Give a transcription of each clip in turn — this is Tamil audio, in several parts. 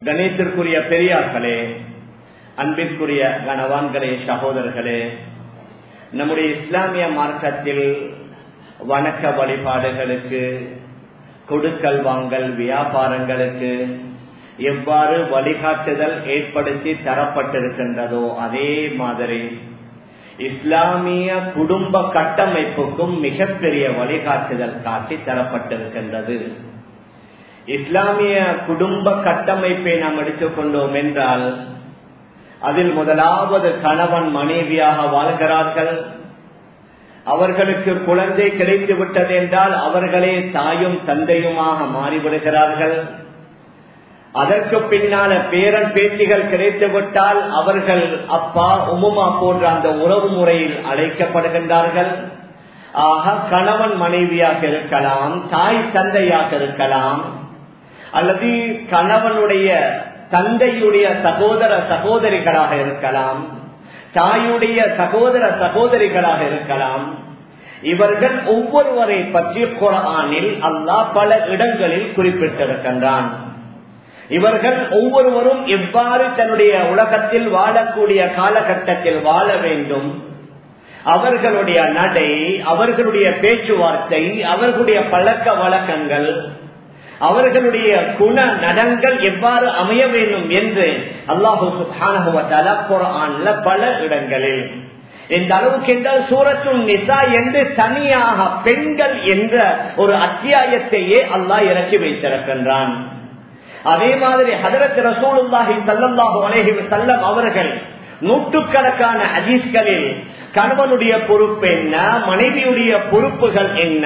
கணேத்திற்குரிய பெரியார்களே அன்பிற்குரிய கணவான்களே சகோதரர்களே நம்முடைய இஸ்லாமிய மார்க்கத்தில் வணக்க வழிபாடுகளுக்கு கொடுக்கல் வாங்கல் வியாபாரங்களுக்கு எவ்வாறு வழிகாட்டுதல் ஏற்படுத்தி தரப்பட்டிருக்கின்றதோ அதே மாதிரி இஸ்லாமிய குடும்ப கட்டமைப்புக்கும் மிகப்பெரிய வழிகாட்டுதல் காட்டி தரப்பட்டிருக்கின்றது இஸ்லாமிய குடும்ப கட்டமைப்பை நாம் எடுத்துக்கொண்டோம் என்றால் அதில் முதலாவது கணவன் மனைவியாக வாழ்கிறார்கள் அவர்களுக்கு குழந்தை கிடைத்து விட்டது என்றால் அவர்களே தாயும் தந்தையுமாக மாறிவிடுகிறார்கள் அதற்கு பின்னால பேரன் பேத்திகள் கிடைத்து விட்டால் அவர்கள் அப்பா உமுமா போன்ற அந்த உறவு முறையில் அழைக்கப்படுகின்றார்கள் ஆக கணவன் மனைவியாக இருக்கலாம் தாய் தந்தையாக இருக்கலாம் அல்லது கணவனுடைய தந்தையுடைய சகோதர சகோதரிகளாக இருக்கலாம் தாயுடைய சகோதர சகோதரிகளாக இருக்கலாம் இவர்கள் ஒவ்வொருவரை பற்றி குரானில் அல்லாஹ் பல இடங்களில் குறிப்பிட்டிருக்கின்றான் இவர்கள் ஒவ்வொருவரும் எவ்வாறு தன்னுடைய உலகத்தில் வாழக்கூடிய காலகட்டத்தில் வாழ வேண்டும் அவர்களுடைய நடை அவர்களுடைய பேச்சுவார்த்தை அவர்களுடைய பழக்க வழக்கங்கள் அவர்களுடைய குண நடங்கள் எவ்வாறு அமைய வேண்டும் என்று அல்லாஹு குரான்ல பல இடங்களில் இந்த அளவுக்கு என்றால் சூரத்தும் நிசா என்று தனியாக பெண்கள் என்ற ஒரு அத்தியாயத்தையே அல்லாஹ் இறக்கி வைத்திருக்கின்றான் அதே மாதிரி ஹதரத் ரசூலுல்லாஹி சல்லல்லாஹு அலைஹி வஸல்லம் அவர்கள் நூற்றுக்கணக்கான அஜீஸ்களில் கணவனுடைய பொறுப்பு என்ன மனைவியுடைய பொறுப்புகள் என்ன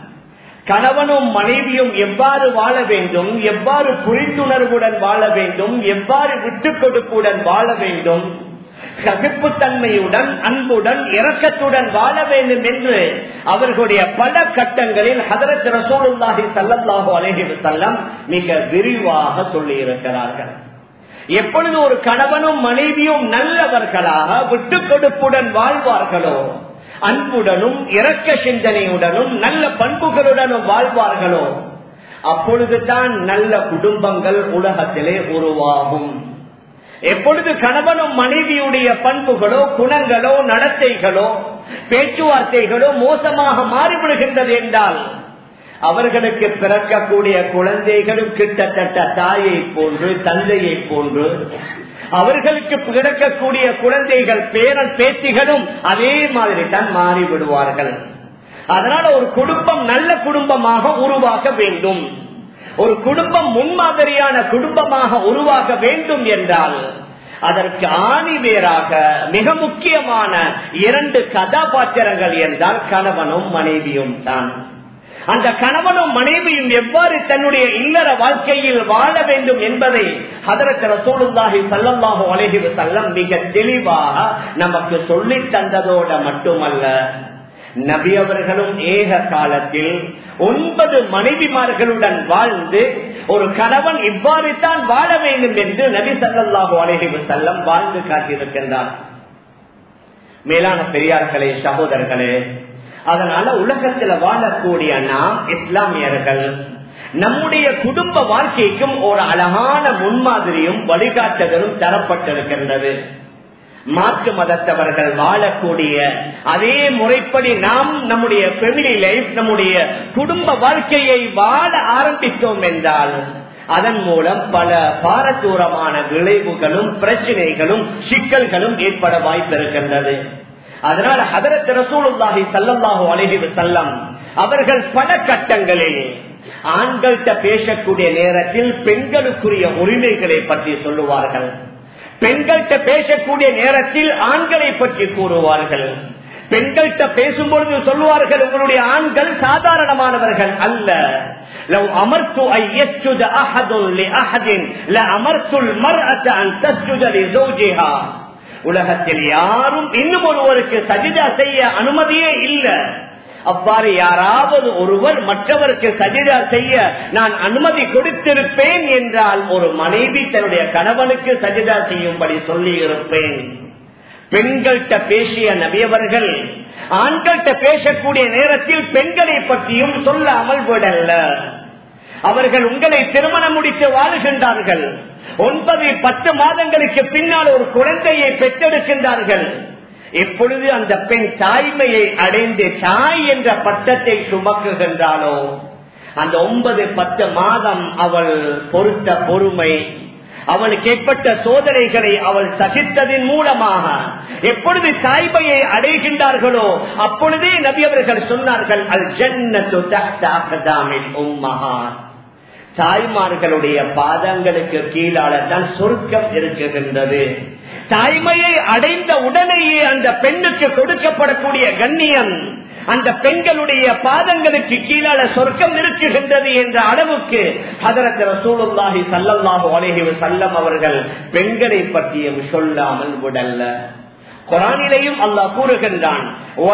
கணவனும் மனைவியும் எவ்வாறு வாழ வேண்டும் எவ்வாறு புரிந்துணர்வுடன் வாழ வேண்டும் எவ்வாறு விட்டுக் கொடுப்புடன் வாழ வேண்டும் சகிப்புத்தன்மையுடன் அன்புடன் இரக்கத்துடன் வாழ வேண்டும் என்று அவர்களுடைய பல கட்டங்களில் ஹதரத் ரசூலுல்லாஹி சல்லல்லாஹு அலைஹி வஸல்லம் மிக விரிவாக சொல்லி இருக்கிறார்கள் எப்பொழுது ஒரு கணவனும் மனைவியும் நல்லவர்களாக விட்டுக் கொடுப்புடன் வாழ்வார்களோ அன்புடனும் இரக்க சிந்தனையுடனும் நல்ல பண்புகளுடனும் வாழ்வார்களோ அப்பொழுதுதான் நல்ல குடும்பங்கள் உலகத்திலே உருவாகும் எப்பொழுது கணவனும் மனைவியுடைய பண்புகளோ குணங்களோ நடத்தைகளோ பேச்சுவார்த்தைகளோ மோசமாக மாறிவிடுகின்றது என்றால் அவர்களுக்கு பிறக்கக்கூடிய குழந்தைகளும் கிட்டத்தட்ட தாயை போன்று தந்தையை போன்று அவர்களுக்கு பிறக்கக்கூடிய குழந்தைகள் பேரன் பேத்திகளும் அதே மாதிரி தான் மாறிவிடுவார்கள் அதனால ஒரு குடும்பம் நல்ல குடும்பமாக உருவாக்க வேண்டும் ஒரு குடும்பம் முன்மாதிரியான குடும்பமாக உருவாக வேண்டும் என்றால் அதற்கு ஆணி வேறாக மிக முக்கியமான இரண்டு கதாபாத்திரங்கள் என்றால் கணவனும் மனைவியும் தான் அந்த கணவனும் மனைவியும் எவ்வாறு தன்னுடைய இல்லற வாழ்க்கையில் வாழ வேண்டும் என்பதை அதற்கு ரசோலுல்லாஹி சல்லல்லாஹு அலைஹி வஸல்லம் மிக தெளிவாக நமக்கு சொல்லி தந்ததோட மட்டுமல்ல நபி அவர்களும் ஏக காலத்தில் ஒன்பது மனைவிமார்களுடன் வாழ்ந்து ஒரு கணவன் இவ்வாறு தான் வாழ வேண்டும் என்று நபி சல்லாஹூ அலஹி செல்லம் வாழ்ந்து காட்டியிருக்கின்றார் மேலான பெரியார்களே சகோதரர்களே அதனால உலகத்தில் வாழக்கூடிய நாம் இஸ்லாமியர்கள் நம்முடைய குடும்ப வாழ்க்கைக்கும் ஒரு அழகான முன்மாதிரியும் வழிகாட்டுதலும் தரப்பட்டிருக்கின்றது மாற்று மதத்தவர்கள் வாழக்கூடிய அதே முறைப்படி நாம் நம்முடைய ஃபெமிலி லைஃப் நம்முடைய குடும்ப வாழ்க்கையை வாழ ஆரம்பித்தோம் என்றால் அதன் மூலம் பல பாரதூரமான விளைவுகளும் பிரச்சனைகளும் சிக்கல்களும் ஏற்பட வாய்ப்பிருக்கின்றது அதனால ஹதரத் ரசூலுல்லாஹி சல்லல்லாஹு அலைஹி வஸல்லம் அவர்கள் பல கட்டங்களில் ஆண்கள்கிட்ட பேசக்கூடிய நேரத்தில் பெண்களுக்குரிய உரிமைகளை பற்றி சொல்லுவார்கள் பெண்கள்கிட்ட பேசக்கூடிய நேரத்தில் ஆண்களை பற்றி கூறுவார்கள் பெண்கள்கிட்ட பேசும்பொழுது சொல்லுவார்கள் உங்களுடைய ஆண்கள் சாதாரணமானவர்கள் அல்ல لو أمرت أن يسجد أحد لأحد لأمرت المرأة أن تسجد لزوجها உலகத்தில் யாரும் இன்னும் ஒருவருக்கு சஜிதா செய்ய அனுமதியே இல்லை அவ்வாறு யாராவது ஒருவர் மற்றவருக்கு சஜிதா செய்ய நான் அனுமதி கொடுத்திருப்பேன் என்றால் ஒரு மனைவி தன்னுடைய கணவனுக்கு சஜிதா செய்யும்படி சொல்லி இருப்பேன் பெண்கள்கிட்ட பேசிய நபியவர்கள் ஆண்கள்கிட்ட பேசக்கூடிய நேரத்தில் பெண்களை பற்றியும் சொல்லாமல் விடல்ல அவர்கள் உங்களை திருமணம் முடித்து வாழுகின்றார்கள் ஒன்பது பத்து மாதங்களுக்கு பின்னால் ஒரு குழந்தையை பெற்றெடுக்கின்றார்கள் எப்பொழுது அந்த பெண் தாய்மையை அடைந்து தாய் என்ற பட்டத்தை சுமக்குகின்றாளோ அந்த ஒன்பது பத்து மாதம் அவள் பொறுத்த பொறுமை அவளுக்கு ஏற்பட்ட சோதனைகளை அவள் சகித்ததின் மூலமாக எப்பொழுது தாய்மையை அடைகின்றார்களோ அப்பொழுதே நபி அவர்கள் சொன்னார்கள் அல் ஜன்னமில் உம்மஹா தாய்மார்களுடைய பாதங்களுக்கு கீழால தான் சொர்க்கம் இருக்குகின்றது தாய்மையை அடைந்த உடனேயே அந்த பெண்ணுக்கு கொடுக்கப்படக்கூடிய கண்ணியம் அந்த பெண்களுடைய பாதங்களுக்கு கீழால சொர்க்கம் இருக்குகின்றது என்ற அளவுக்கு அதற்கு ரசூலுல்லாஹி சல்லல்லாஹு அலைஹி வஸல்லம் அவர்கள் பெண்களை பற்றியும் சொல்லாமல் விடல்ல குரானிலையும் அல்லாஹ் கூறுகின்றான்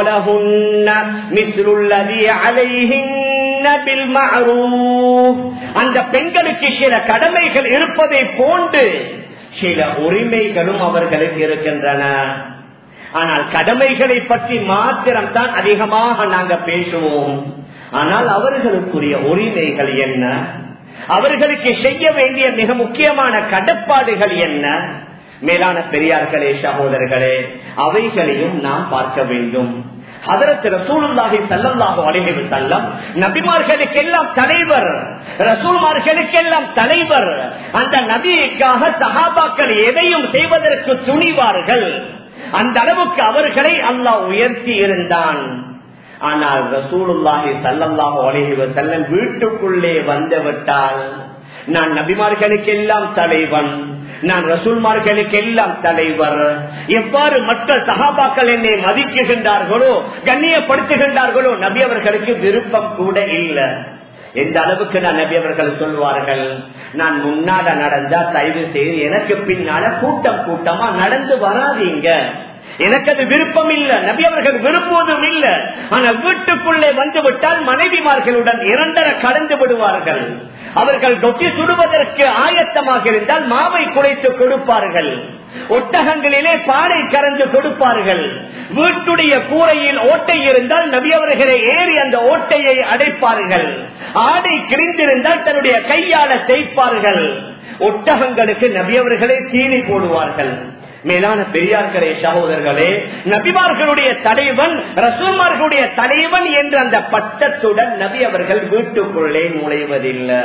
அந்த பெண்களுக்கு சில கடமைகள் இருப்பதை போன்று சில உரிமைகளும் அவர்களுக்கு இருக்கின்றன ஆனால் கடமைகளை பற்றி மாத்திரம் தான் அதிகமாக நாங்க பேசுவோம் ஆனால் அவர்களுக்குரிய உரிமைகள் என்ன அவர்களுக்கு செய்ய வேண்டிய மிக முக்கியமான கடப்பாடுகள் என்ன மேலான பெரியார்களே சகோதரர்களே அவைகளையும் நாம் பார்க்க வேண்டும் அதற்கு ரசூலுல்லாஹி சல்லல்லாஹு அலைஹி வஸல்லம் நபிமார்களுக்கெல்லாம் தலைவர் ரசூல்மார்களுக்கெல்லாம் தலைவர் அந்த நபிக்காக சஹாபாக்கள் எதையும் செய்வதற்கு துணிவார்கள் அந்த அளவுக்கு அவர்களை அல்லாஹ் உயர்த்தி இருந்தான் ஆனால் ரசூலுல்லாஹி சல்லல்லாஹு அலைஹி வஸல்லம் வீட்டுக்குள்ளே வந்து விட்டால் நான் நபிமார்களுக்கெல்லாம் தலைவன் நான் ரசூல்மார்களுக்கெல்லாம் தலைவர் எவ்வாறு மக்கள் சகாபாக்கள் என்னை மதிக்குகின்றார்களோ கண்ணியப்படுத்துகின்றார்களோ நபி அவர்களுக்கு விருப்பம் கூட இல்லை எந்த அளவுக்கு நான் நபி அவர்கள் சொல்வார்கள் நான் முன்னால நடந்தா தயவு செய்து எனக்கு பின்னால கூட்டம் கூட்டமா நடந்து வராதீங்க எனக்கு அது விருப்பம் இல்ல நபி அவர்கள் விரும்புவதும் இல்ல ஆனால் வீட்டுக்குள்ளே வந்து விட்டால் மனைவிமார்களுடன் இரண்டர கலந்து விடுவார்கள் அவர்கள் தொட்டி சுடுவதற்கு ஆயத்தமாக இருந்தால் மாவை குறைத்து கொடுப்பார்கள் ஒட்டகங்களிலே பானை கறந்து கொடுப்பார்கள் வீட்டுடைய கூரையில் ஓட்டை இருந்தால் நபி அவர்களை ஏறி அந்த ஓட்டையை அடைப்பார்கள் ஆடை கிழிந்திருந்தால் தன்னுடைய கையால தேய்ப்பார்கள் ஒட்டகங்களுக்கு நபி அவர்களே தீனி போடுவார்கள் மேலான பெரியார்களே சகோதரர்களே நபிமார்களுடைய தலைவன் ரசூல்மார்களுடைய தலைவன் என்ற அந்த பட்டத்துடன் நபி அவர்கள் வீட்டுக்குள்ளே நுழைவதில்லை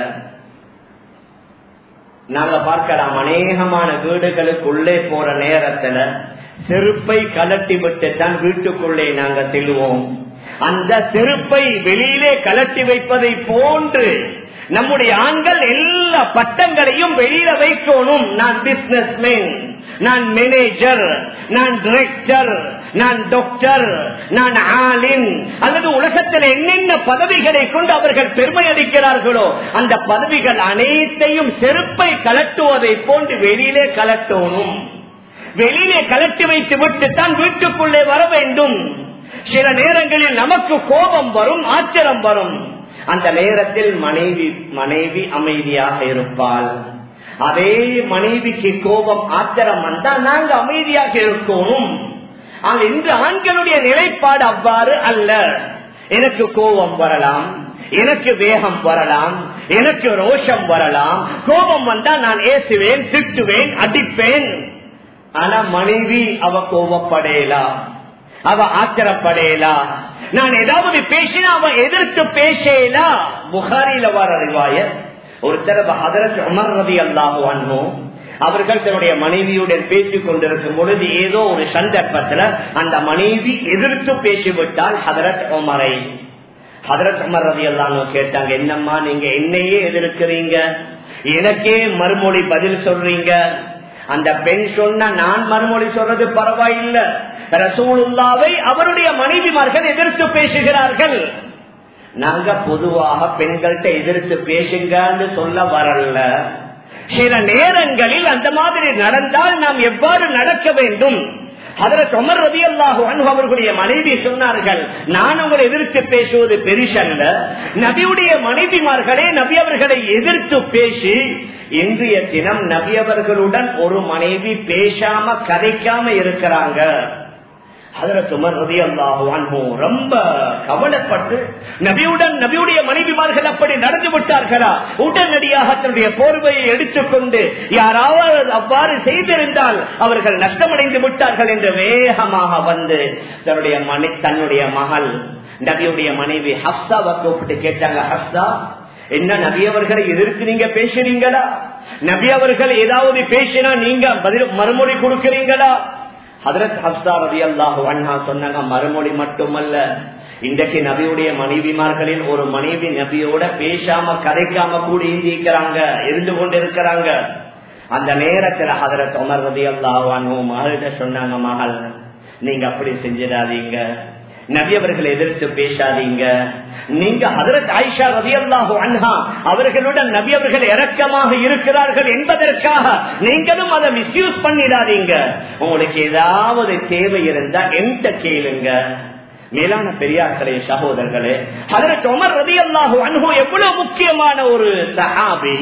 நாங்க பார்க்கலாம் அநேகமான வீடுகளுக்குள்ளே போற நேரத்துல செருப்பை கலட்டி விட்டு தான் வீட்டுக்குள்ளே நாங்க செல்வோம் அந்த செருப்பை வெளியிலே கலட்டி வைப்பதை போன்று நம்முடைய ஆண்கள் எல்லா பட்டங்களையும் வெளியில வைக்கணும் நான் பிசினஸ் மேன் நான் மேனேஜர் நான் டிரெக்டர் நான் டாக்டர் நான் ஆலின் அல்லது உலகத்தில் என்னென்ன பதவிகளை கொண்டு அவர்கள் பெருமை அளிக்கிறார்களோ அந்த பதவிகள் அனைத்தையும் செருப்பை கலட்டுவதை போன்று வெளியிலே கலட்டணும் வெளியிலே கலட்டி வைத்து விட்டு தான் வீட்டுக்குள்ளே வர வேண்டும் சில நேரங்களில் நமக்கு கோபம் வரும் ஆச்சரம் வரும் அந்த நேரத்தில் மனைவி மனைவி அமைதியாக இருப்பாள் அதே மனைவிக்கு கோபம் ஆத்திரம் வந்தால் நாங்க அமைதியாக இருக்கணும் ஆனால் இன்று ஆண்களுடைய நிலைப்பாடு அவ்வாறு அல்ல எனக்கு கோபம் வரலாம் எனக்கு வேகம் வரலாம் எனக்கு ரோஷம் வரலாம் கோபம் வந்தா நான் ஏசுவேன் திட்டுவேன் அடிப்பேன் ஆனா மனைவி அவ கோபப்படையலாம் அவ ஆத்திரப்படையலா நான் ஏதாவது பேசினா அவ எதிர்த்து பேசலா புகாரில வர அறிவாய ஒரு தடவை அதற்கு உமர் ரதி அல்லாஹோ அன்போ அவர்கள் தன்னுடைய மனைவியுடன் பேசிக் கொண்டிருக்கும் பொழுது ஏதோ ஒரு சந்தர்ப்பத்துல அந்த மனைவி எதிர்த்து பேசிவிட்டால் ஹதரத் உமரை ஹதரத் உமர் ரதி அல்லானோ கேட்டாங்க என்னம்மா நீங்க என்னையே எதிர்க்கிறீங்க எனக்கே மறுமொழி பதில் சொல்றீங்க அந்த பெண் சொன்ன நான் மறுமொழி சொல்றது பரவாயில்ல ரசூலுல்லாவை அவருடைய மனைவிமார்கள் எதிர்த்து பேசுகிறார்கள் நாங்க பொதுவாக பெண்கள்கிட்ட எதிர்த்து பேசுங்கன்னு சொல்ல வரல சில நேரங்களில் அந்த மாதிரி நடந்தால் நாம் எவ்வாறு நடக்க வேண்டும் அதற்கு அமர் ரதி அல்லாஹு அவர்களுடைய மனைவி சொன்னார்கள் நான் உங்களை எதிர்த்து பேசுவது பெரிசல்ல நபியுடைய மனைவிமார்களே நபி அவர்களை எதிர்த்து பேசி இன்றைய தினம் நபி அவர்களுடன் ஒரு மனைவி பேசாம கதைக்காம இருக்கிறாங்க ரொம்ப கவலைப்பட்டு நபியுடன் நபியுடைய மனைவிமார்கள் அப்படி நடந்து விட்டார்களா உடனடியாக தன்னுடைய போர்வையை எடுத்துக்கொண்டு யாராவது அவ்வாறு செய்திருந்தால் அவர்கள் நஷ்டமடைந்து விட்டார்கள் என்று வேகமாக வந்து தன்னுடைய மனை தன்னுடைய மகள் நபியுடைய மனைவி ஹப்சாவை கூப்பிட்டு கேட்டாங்க ஹப்சா என்ன நபி அவர்களை எதிர்த்து நீங்க பேசுறீங்களா நபி அவர்கள் ஏதாவது பேசினா நீங்க பதில் மறுமொழி கொடுக்கிறீங்களா ஹதரத் ஹப்சா ரவி அல்லாஹு அண்ணா சொன்னாங்க மறுமொழி மட்டுமல்ல இன்றைக்கு நபியுடைய மனைவிமார்களில் ஒரு மனைவி நபியோட பேசாம கதைக்காம கூட இருக்கிறாங்க இருந்து கொண்டு இருக்கிறாங்க அந்த நேரத்துல ஹதரத் உமர் ரவி அல்லாஹு அண்ணு மகள்கிட்ட சொன்னாங்க மகள் நீங்க அப்படி செஞ்சிடாதீங்க நபி அவர்கள் எதிர்த்து பேசாதீங்க நீங்க ஹதரத் ஆயிஷா ரவி அல்லாஹு அன்ஹா அவர்களுடன் நபி அவர்கள் இறக்கமாக இருக்கிறார்கள் என்பதற்காக நீங்களும் அதை மிஸ்யூஸ் பண்ணிடாதீங்க உங்களுக்கு ஏதாவது தேவை இருந்தா எந்த கேளுங்க மேலான பெரியார்களே சகோதரர்களே ஹதரத் உமர் ரவி அல்லாஹு அன்ஹு எவ்வளவு முக்கியமான ஒரு சஹாபி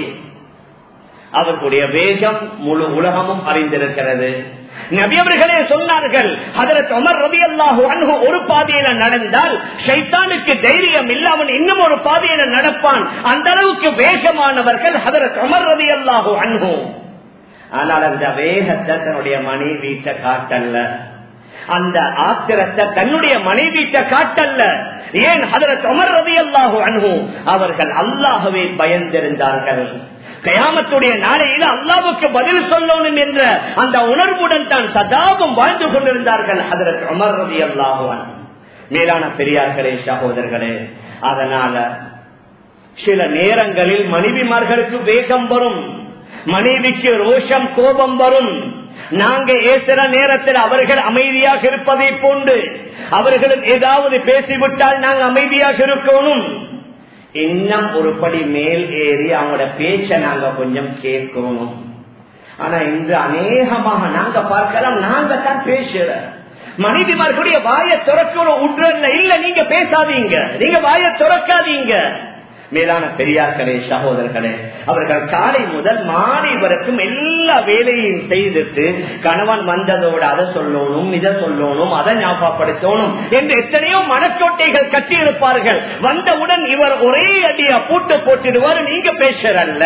அவர்களுடைய வேகம் முழு உலகமும் அறிந்திருக்கிறது நபியவர்களே சொன்னார்கள் அதற்கு அமர் ரவி அல்லாஹு அன்ஹு ஒரு பாதையில நடந்தால் ஷைத்தானுக்கு தைரியம் இல்ல அவன் இன்னும் ஒரு பாதையில நடப்பான் அந்த அளவுக்கு வேகமானவர்கள் அதற்கு அமர் ரவி அல்லாஹு அன்ஹு ஆனால் அந்த வேகத்தை தன்னுடைய மனைவிட்ட காட்டல்ல அந்த ஆத்திரத்தை தன்னுடைய மனைவிட்ட காட்டல்ல ஏன் அதற்கு அமர் ரவி அல்லாஹு அன்ஹு அவர்கள் அல்லாகவே பயந்திருந்தார்கள் கயாமத்துடைய நாளையில அல்லாவுக்கு பதில் சொல்லணும் என்ற அந்த உணர்வுடன் தான் சதாவும் வாழ்ந்து கொண்டிருந்தார்கள் அதற்கு அமர் ரவி அல்லாஹுவன் மேலான பெரியார்களே சகோதரர்களே அதனால சில நேரங்களில் மனைவிமார்களுக்கு வேகம் வரும் மனைவிக்கு ரோஷம் கோபம் வரும் நாங்க ஏசுற நேரத்தில் அவர்கள் அமைதியாக இருப்பதை போன்று அவர்களும் ஏதாவது பேசிவிட்டால் நாங்கள் அமைதியாக இருக்கணும் இன்னும் ஒரு படி மேல் ஏறி அவங்களோட பேச்ச நாங்க கொஞ்சம் கேட்கணும் ஆனா இன்று அநேகமாக நாங்க பார்க்கலாம் நாங்க தான் பேசுற மனிதர்களுடைய வாய துறக்கிற உட்றல இல்ல நீங்க பேசாதீங்க நீங்க வாய துறக்காதீங்க மேலான பெரியார்களே சகோதரர்களே அவர்கள் காலை முதல் மாலை வரைக்கும் எல்லா வேலையையும் செய்துட்டு கணவன் வந்ததோடு அதை சொல்லணும் இதை சொல்லணும் அதை ஞாபகப்படுத்தணும் என்று எத்தனையோ மனக்கோட்டைகள் கட்டியிருப்பார்கள் வந்தவுடன் இவர் ஒரே அடியா பூட்டு போட்டுடுவார் நீங்க பேசுறல்ல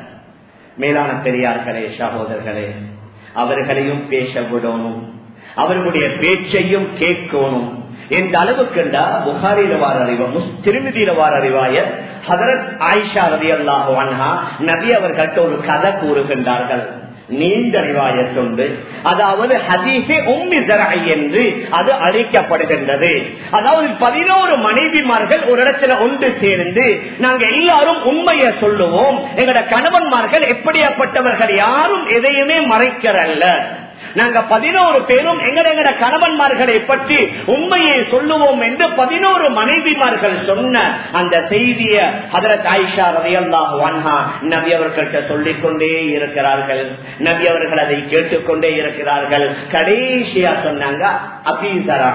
மேலான பெரியார்களே சகோதரர்களே அவர்களையும் பேச விடணும் அவர்களுடைய பேச்சையும் கேட்கணும் எந்த அளவுக்கு புகாரில வார அறிவா திருமதியில வார அறிவாய ஹதரத் ஆயிஷா ரவி அல்லாஹா நபி அவர்கள்ட்ட ஒரு கதை கூறுகின்றார்கள் நீண்ட ரிவாயத்துண்டு அதாவது ஹதீஸே உம்மி ஜராய் என்று அது அழைக்கப்படுகின்றது அதாவது பதினோரு மனைவிமார்கள் ஒரு இடத்துல ஒன்று சேர்ந்து நாங்க எல்லாரும் உண்மையை சொல்லுவோம் எங்களோட கணவன்மார்கள் எப்படியாப்பட்டவர்கள் யாரும் எதையுமே மறைக்கிறல்ல நாங்க பதினோரு பேரும் எங்கட எங்கட கணவன்மார்களை பற்றி உண்மையை சொல்லுவோம் என்று பதினோரு மனைவிமார்கள் சொன்ன அந்த செய்திய அதற்கு ஆயிஷா ரதையல்லாஹ் வன்ஹா நபி அவர்கள்ட்ட சொல்லிக் கொண்டே இருக்கிறார்கள் நபி அவர்கள் அதை கேட்டுக்கொண்டே இருக்கிறார்கள் கடைசியா சொன்னாங்க அபீசரா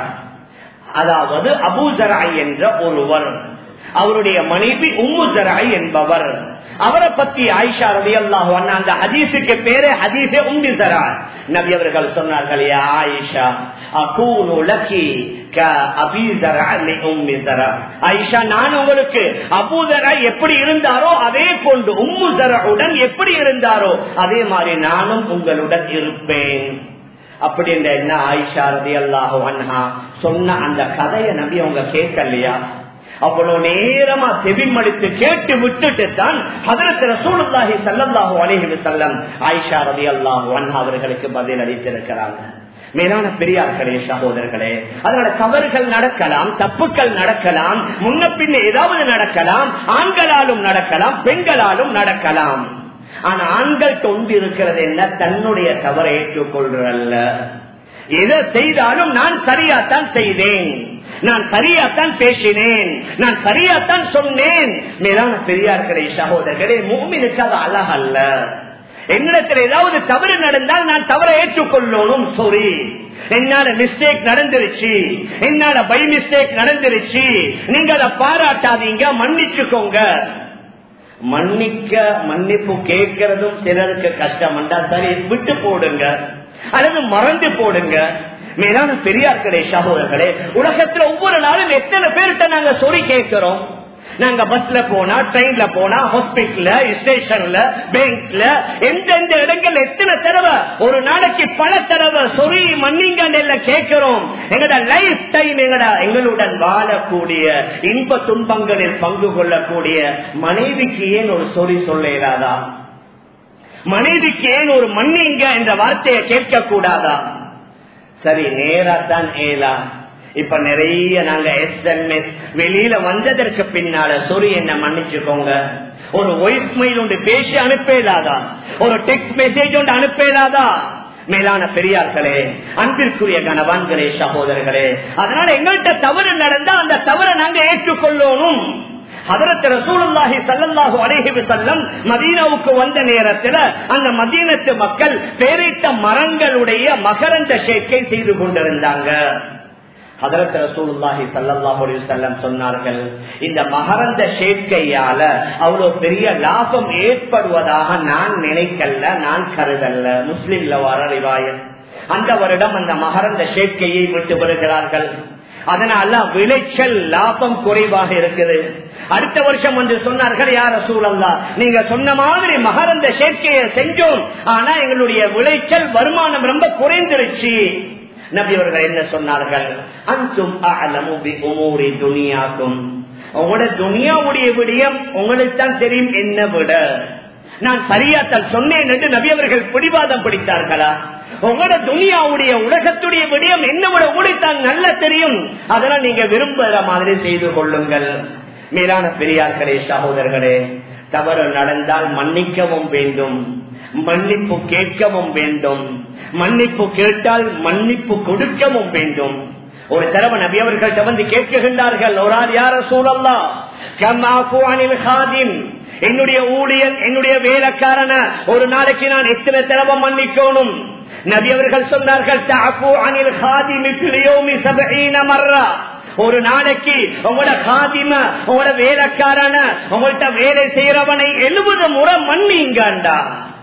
அதாவது அபூசராய் என்ற ஒருவர் அவருடைய மனைவி உம்மு ஜராய் என்பவர் அவரை பத்தி ஆயிஷா ரவி அல்லாஹ் அந்த ஹதீஸுக்கு பேரே ஹதீஸே உம்மி ஜரா நபி அவர்கள் சொன்னார்கள் யா ஆயிஷா அகூனு லக்கி க அபீசரா லி உம்மி ஜரா ஆயிஷா நான் உங்களுக்கு அபூதரா எப்படி இருந்தாரோ அதே போன்று உம்மு ஜராவுடன் எப்படி இருந்தாரோ அதே மாதிரி நானும் உங்களுடன் இருப்பேன் அப்படி என்ன ஆயிஷா ரதி அல்லாஹு அன்ஹா சொன்ன அந்த கதையை நம்பி அவங்க கேட்கலையா அவ்வளவு நேரமா செவிமடித்து கேட்டு விட்டுட்டு தான் அதற்கு ரசூலுல்லாஹி சல்லல்லாஹு அலைஹி வஸல்லம் ஆயிஷா ரலியல்லாஹு அன்ஹா அவர்களுக்கு பதில் அளித்திருக்கிறாங்க மேலான பெரியார்களே சகோதரர்களே அதனால தவறுகள் நடக்கலாம் தப்புக்கள் நடக்கலாம் முன்ன பின்ன ஏதாவது நடக்கலாம் ஆண்களாலும் நடக்கலாம் பெண்களாலும் நடக்கலாம் ஆனா ஆண்கள் கொண்டு இருக்கிறது என்ன தன்னுடைய தவறை ஏற்றுக்கொள்றல்ல எதை செய்தாலும் நான் சரியாத்தான் செய்தேன் நான் சரியாத்தான் பேசினேன் நான் சரியாத்தான் சொன்னேன் மேலான பெரியார்களே சகோதரர்களே மூமினுக்கு அது அழகல்ல என்னிடத்தில் ஏதாவது தவறு நடந்தால் நான் தவறை ஏற்றுக்கொள்ளணும் சாரி என்னால மிஸ்டேக் நடந்துருச்சு என்னால பை மிஸ்டேக் நடந்துருச்சு நீங்க அதை பாராட்டாதீங்க மன்னிச்சுக்கோங்க மன்னிக்க மன்னிப்பு கேட்கறதும் சிலருக்கு கஷ்டம் சரி விட்டு போடுங்க அல்லது மறந்து போடுங்க மேலான பெரியார்களே சகோதரர்களே உலகத்துல ஒவ்வொரு நாளும் எத்தனை பேர்கிட்ட நாங்க சொல்லி கேட்கிறோம் நாங்க பஸ்ல போனா ட்ரெயின்ல போனா ஹாஸ்பிட்டல்ல ஸ்டேஷன்ல பேங்க்ல எந்தெந்த இடங்கள் எத்தனை தடவை ஒரு நாளைக்கு பல தடவை சொறி மன்னிங்க கேட்கிறோம் எங்கட லைஃப் டைம் எங்கட எங்களுடன் வாழக்கூடிய இன்ப துன்பங்களில் பங்கு கொள்ளக்கூடிய மனைவிக்கு ஏன் ஒரு சொறி சொல்ல இயலாதா மனைவிக்கு ஏன் ஒரு மன்னிங்க என்ற வார்த்தையை கேட்க கூடாதா சரி நேராத்தான் ஏலா இப்ப நிறைய நாங்க எஸ்எம்எஸ் வெளியில வந்ததற்கு பின்னால சொரி என்ன மன்னிச்சுக்கோங்க ஒரு வாய்ஸ் மெயில் ஒன்று பேசி அனுப்பலாதா ஒரு டெக்ஸ்ட் மெசேஜ் ஒன்று அனுப்பலாதா மேலான பெரியார்களே அன்பிற்குரிய கணவான்களே சகோதரர்களே அதனால எங்கள்கிட்ட தவறு நடந்தா அந்த தவறை நாங்க ஏற்றுக்கொள்ளணும் அதற்கு ரசூலுல்லாஹி சல்லல்லாஹு அலைஹி வஸல்லம் மதீனாவுக்கு வந்த நேரத்தில் அந்த மதீனத்து மக்கள் பேரிட்ட மரங்களுடைய மகரந்த சேர்க்கை செய்து கொண்டிருந்தாங்க அதற்கு ரசூலுல்லாஹி சல்லல்லாஹு அலைஹி வஸல்லம் சொன்னார்கள் இந்த மகரந்த சேர்க்கையால அவ்வளவு பெரிய லாபம் ஏற்படுவதாக நான் நினைக்கல நான் கருதல்ல முஸ்லிம்ல வர ரிவாயத் அந்த வருடம் அந்த மகரந்த சேர்க்கையை விட்டு வருகிறார்கள் அதனால விளைச்சல் லாபம் குறைவாக இருக்குது அடுத்த வருஷம் வந்து சொன்னார்கள் யார சூழல்லா நீங்க சொன்ன மாதிரி மகரந்த சேர்க்கையை செஞ்சோம் ஆனா எங்களுடைய விளைச்சல் வருமானம் ரொம்ப குறைந்துருச்சு நபி அவர்கள் என்ன சொன்னார்கள் அன்சும் உமூரி துனியாக்கும் உங்களோட துனியாவுடைய விடயம் உங்களுக்கு தான் தெரியும் என்ன விட நான் சரியாத்தான் சொன்னேன் என்று நபி அவர்கள் பிடிவாதம் பிடித்தார்களா உங்களோட துனியாவுடைய உலகத்துடைய விடயம் என்ன விட உடைத்தான் நல்ல தெரியும் அதெல்லாம் நீங்க விரும்புகிற மாதிரி செய்து கொள்ளுங்கள் மேலான பெரியார்களே சகோதரர்களே தவறு நடந்தால் மன்னிக்கவும் வேண்டும் மன்னிப்பு கேட்கவும் வேண்டும் மன்னிப்பு கேட்டால் மன்னிப்பு கொடுக்கவும் வேண்டும் ஒரு தடவை நபி அவர்கள்ட்ட வந்து கேட்கின்றார்கள் ஒரு ஆள் யார சூழல்லா என்னுடைய ஊழியன் என்னுடைய வேலைக்காரன ஒரு நாளைக்கு நான் எத்தனை தடவை மன்னிக்கணும் நபி அவர்கள் சொன்னார்கள் ஒரு நாளைக்கு உங்களோட காதிம உங்களோட வேலைக்காரன உங்கள்கிட்ட வேலை செய்யறவனை எழுபது முறை மன்னிங்கண்டா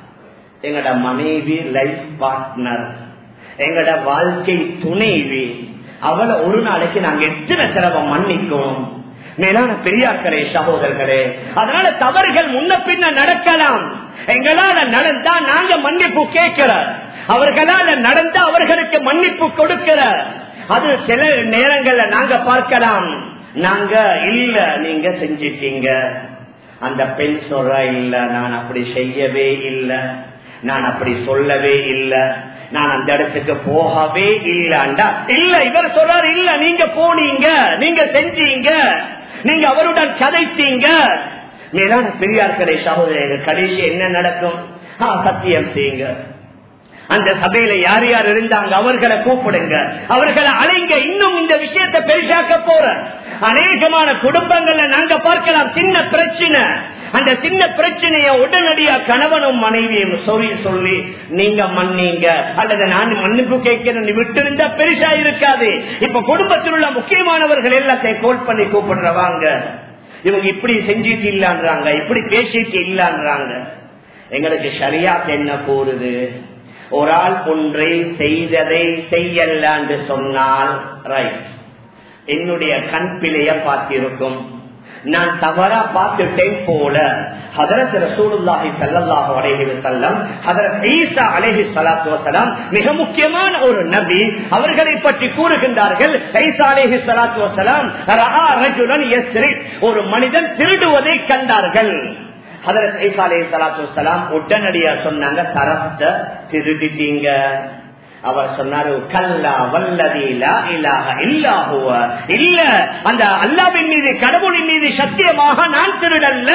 எங்கட மனைவி லைஃப் பார்ட்னர் எங்கட வாழ்க்கை துணைவி அவளை ஒரு நாளைக்கு நாங்க எத்தனை தடவை மன்னிக்கணும் மேலான பெரியார்களே சகோதரர்களே அதனால தவறுகள் முன்ன பின்ன நடக்கலாம் எங்களால நடந்தா நாங்க மன்னிப்பு கேட்கிற அவர்களால நடந்தா அவர்களுக்கு மன்னிப்பு கொடுக்கிற அது சில நேரங்கள்ல நாங்க பார்க்கலாம் நாங்க இல்ல நீங்க செஞ்சிட்டீங்க அந்த பெண் சொல்ற இல்ல நான் அப்படி செய்யவே இல்லை நான் அப்படி சொல்லவே இல்லை நான் அந்த இடத்துக்கு போகவே இல்லண்டா இல்ல இவர் சொல்றாரு இல்ல நீங்க போனீங்க நீங்க செஞ்சீங்க நீங்க அவருடன் கதைத்தீங்க மேலான பெரியார்களே சகோதரர்கள் கடைசி என்ன நடக்கும் சத்தியம் செய்யுங்க அந்த சபையில யார் யார் இருந்தாங்க அவர்களை கூப்பிடுங்க அவர்களை அழைங்க இன்னும் இந்த விஷயத்தை பெருசாக்க போற அநேகமான குடும்பங்கள்ல நாங்க பார்க்கலாம் சின்ன பிரச்சனை அந்த சின்ன பிரச்சனைய உடனடியா கணவனும் மனைவியும் சொல்லி சொல்லி நீங்க மன்னீங்க அல்லது நான் மன்னிப்பு கேட்கிறேன் விட்டு பெருசா இருக்காது இப்ப குடும்பத்தில் உள்ள முக்கியமானவர்கள் எல்லாத்தையும் கோல் பண்ணி கூப்பிடுறவாங்க இவங்க இப்படி செஞ்சிட்டு இல்லான்றாங்க இப்படி பேசிட்டு இல்லான்றாங்க எங்களுக்கு சரியா என்ன கூறுது ஒரு ஆள் ஒன்றை செய்ததை செய்யல என்று சொன்னால் ரைட் என்னுடைய கண் பிழைய பார்த்திருக்கும் நான் தவறா பார்த்துட்டேன் போல ஹதரத் ரசூலுல்லாஹி ஸல்லல்லாஹு அலைஹி வஸல்லம் ஹதரத் ஈசா அலைஹி ஸலாத்து வஸலாம் மிக முக்கியமான ஒரு நபி அவர்களை பற்றி கூறுகின்றார்கள் ஈசா அலைஹி ஸலாத்து வஸலாம் ரஆ ரஜுலன் யஸ்ரி ஒரு மனிதன் திருடுவதை கண்டார்கள் ஹதரத் ஈசா அலைஹி ஸலாத்து வஸலாம் உடனடியா சொன்னாங்க தரத்த திருடிட்டீங்க அவர் சொன்னாரு கல்லா வல்லதீலா இலாக இல்லாஹுவ இல்ல அந்த அல்லாவின் மீது கடவுளின் மீது சத்தியமாக நான் திருடல்ல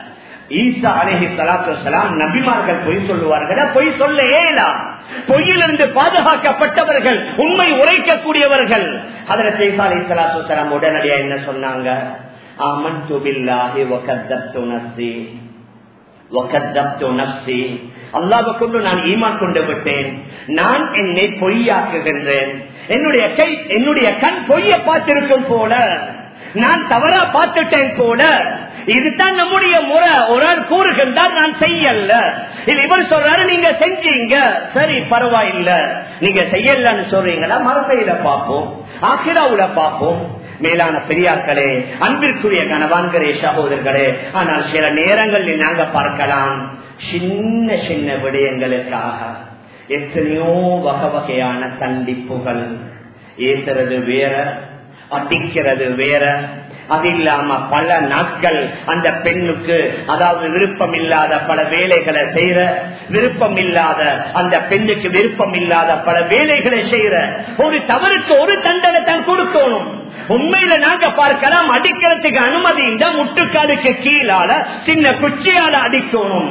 ஈசா அலேஹி சலாத்து சலாம் நபிமார்கள் பொய் சொல்லுவார்கள் பொய் சொல்ல ஏலாம் பொய்யிலிருந்து பாதுகாக்கப்பட்டவர்கள் உண்மை உரைக்கக்கூடியவர்கள் அதில் ஈசா அலி சலாத்து சலாம் உடனடியா என்ன சொன்னாங்க ஆமன் துபில்லாஹி வகத்தப்து நஸ்தி அல்லாவை கொண்டு நான் ஈமான் கொண்டு விட்டேன் நான் என்னை பொய்யாக்குகின்றேன் என்னுடைய கை என்னுடைய கண் பொய்ய பார்த்திருக்கும் போல நான் தவறா பார்த்துட்டேன் போல இதுதான் நம்முடைய முறை ஒரு ஆள் கூறுகின்றார் நான் செய்யல இது இவர் சொல்றாரு நீங்க செஞ்சீங்க சரி பரவாயில்ல நீங்க செய்யலன்னு சொல்றீங்களா மறுபையில பார்ப்போம் ஆக்கிராவுல பார்ப்போம் மேலான பெரியார்களே அன்பிற்குரிய கணவான்களே சகோதரர்களே ஆனால் சில நேரங்களில் நாங்க பார்க்கலாம் சின்ன சின்ன விடயங்களுக்காக எத்தனையோ வகை வகையான தண்டிப்புகள் ஏசுறது வேற அடிக்கிறது வேற அது இல்லாம பல நாட்கள் அந்த பெண்ணுக்கு அதாவது விருப்பம் இல்லாத பல வேலைகளை செய்யற விருப்பம் இல்லாத அந்த பெண்ணுக்கு விருப்பம் இல்லாத பல வேலைகளை செய்யற ஒரு தவறுக்கு ஒரு தண்டனை தான் கொடுக்கணும் உண்மையில நாங்க பார்க்கலாம் அடிக்கிறதுக்கு அனுமதி இந்த முட்டுக்காலுக்கு கீழால சின்ன குச்சியால அடிக்கணும்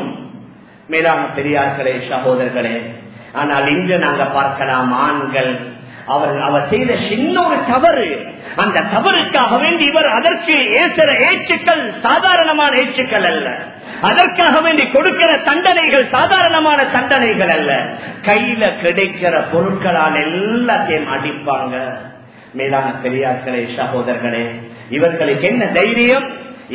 மேலான பெரியார்களே சகோதரர்களே ஆனால் இன்று நாங்க பார்க்கலாம் ஆண்கள் அவர் அவர் செய்த சின்ன ஒரு தவறு அந்த தவறுக்காக வேண்டி இவர் அதற்கு ஏசுற ஏச்சுக்கள் சாதாரணமான ஏச்சுக்கள் அல்ல அதற்காக வேண்டி கொடுக்கிற தண்டனைகள் சாதாரணமான தண்டனைகள் அல்ல கையில கிடைக்கிற பொருட்களால் எல்லாத்தையும் அடிப்பாங்க மேலான பெரியார்களே சகோதரர்களே இவர்களுக்கு என்ன தைரியம்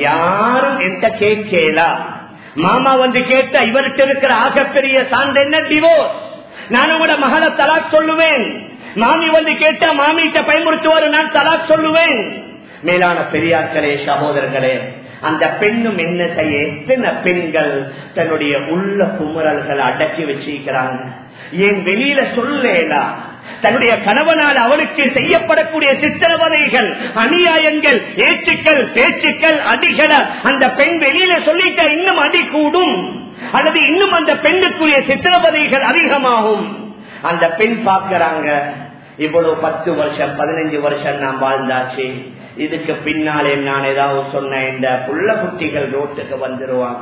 யாரும் எந்த கேட்கலா மாமா வந்து கேட்ட இவர்கிட்ட இருக்கிற ஆகப்பெரிய சான்று என்ன டிவோர்ஸ் நான் உங்களோட மகளை தலாக் சொல்லுவேன் மாமி வந்து கேட்டா மாமிகிட்ட பயமுறுத்துவாரு நான் தலாக் சொல்லுவேன் மேலான பெரியார்களே சகோதரர்களே அந்த பெண்ணும் என்ன செய்ய எத்தனை பெண்கள் தன்னுடைய உள்ள குமுறல்களை அடக்கி வச்சிருக்கிறாங்க ஏன் வெளியில சொல்லலா தன்னுடைய கணவனால் அவனுக்கு செய்யப்படக்கூடிய சித்திரவதைகள் அநியாயங்கள் ஏச்சுக்கள் பேச்சுக்கள் அடிகளை அந்த பெண் வெளியில சொல்லிட்ட இன்னும் அடி கூடும் அல்லது இன்னும் அந்த பெண்ணுக்குரிய சித்திரவதைகள் அதிகமாகும் அந்த பெண் பார்க்கிறாங்க இவ்வளவு பத்து வருஷம் பதினஞ்சு வருஷம் நான் வாழ்ந்தாச்சு இதுக்கு பின்னாலே நான் ஏதாவது சொன்ன இந்த புள்ள குட்டிகள் ரோட்டுக்கு வந்துருவாங்க